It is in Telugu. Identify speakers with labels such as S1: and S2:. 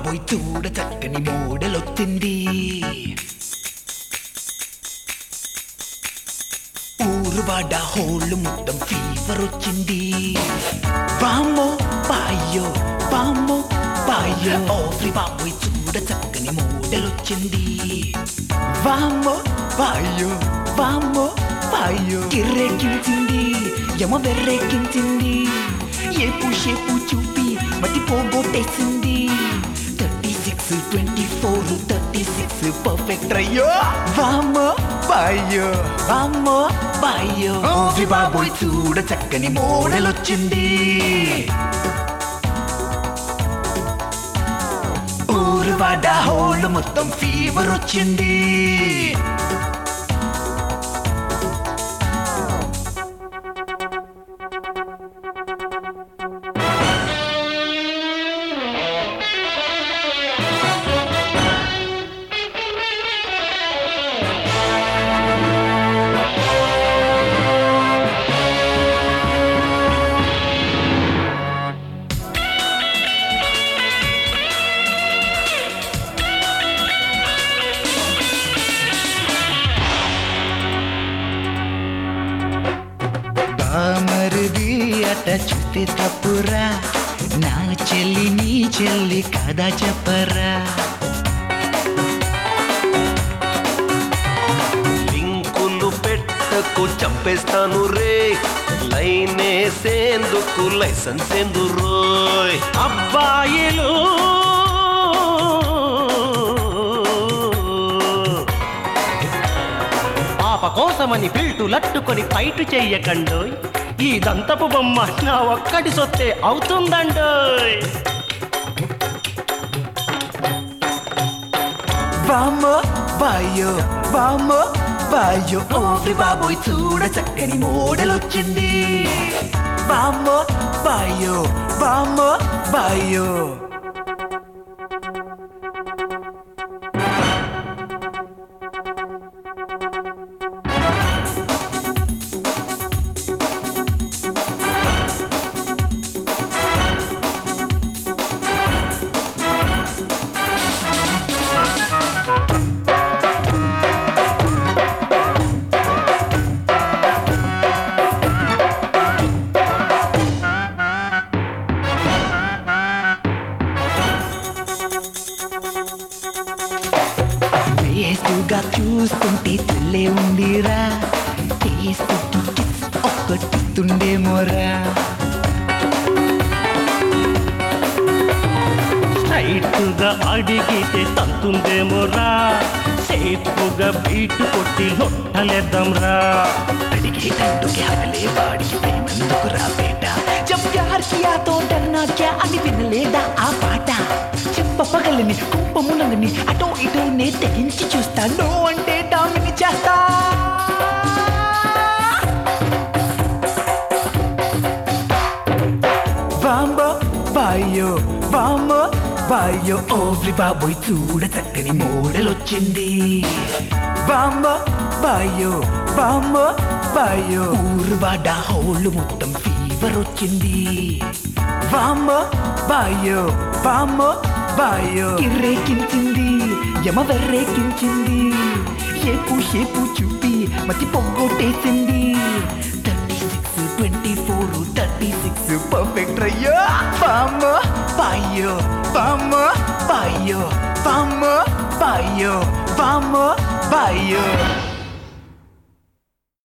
S1: బాబోయ్ చూడ చక్కని మోడలొచ్చింది ఊరు వాడ హోళ్ళు మొత్తం ఫీవర్ వచ్చింది వామ్మో పాయ్యో వామ్మో పాయ్యో ఓరి బాబోయ్ చూడ చక్కని మోడలొచ్చింది వామ్మో పాయ్యో వామ్మో పాయ్యో కిర్రెక్కించింది యమ వెర్రెక్కించింది ఏపు షేపు చూపి మతి పోగొట్టేసింది thirty six twenty four thirty six perfect అయ్యో వామ్మో బాయ్యో వామ్మో బాయ్యో ఓరి బాబోయ్ చూడ చక్కని మోడల్ వచ్చింది ఊరు వాడ హోళ్ళు మొత్తం ఫీవర్ వచ్చింది బామరిది అట చూస్తే తప్పురా నా చెల్లి నీ చెల్లి కదా చెప్పరా
S2: లింకులు పెట్టకు చంపేస్తాను రే లైనేసేందుకు లైసెన్స్ ఎందు రోయ్
S3: అబ్బాయిలు పాప కోసమని పిల్టు లట్టుకొని ఫైట్ చెయ్యకండోయ్ ఈ దంతపు బొమ్మ నా ఒక్కటి సొత్తే అవుతుందండోయ్
S1: వామ్మో బాయ్యో వామ్మో బాయ్యో ఓరి బాబోయ్ చూడ చక్కని మోడల్ వచ్చింది వామ్మో బాయ్యో వామ్మో బాయ్యో వేసుగా చూస్తుంటే తెల్లే ఉందిరా తీసుకుంటూ కిస్ ఒక్కటిస్తుండేమోరా
S3: స్ట్రైట్ గా అడిగితే తంతుందేమోరా సేపుగా బీటు కొట్టి లొట్టలేద్దాంరా
S1: అడిగేటందుకే హగలే వాడి ప్రేమందుకు రా బేట జబ్ ప్యార్ కియా తో డర్నా క్యా అని వినలేదా ఆ పాట చెప్ప పగలని కుంపములంగని అటో ఇటో నే తెగించి చూస్తా నో అంటే డామిని చేస్తా వాంబో బాయ్యో వామ్మో బాయ్యో ఓవ్రి బాబోయ్ చూడ చక్కని మోడల్ వచ్చింది వామ్మో బాయ్యో వామ్మో బాయ్యో ఊరు వాడ హోళ్ళు మొత్తం ఫీవర్ వచ్చింది వామ్మో బాయ్యో వామ్మో బాయ్యో కిర్రేకించింది యమ వెర్రేకించింది ఏపు షేపు చూపి మతి పొగ్గొట్టేసింది thirty six twenty four thirty six perfect అయ్యో బామ్మ బాయ్యో బామ్మ బాయ్యో బామ్మ బాయ్యో బామ్మ బాయ్యో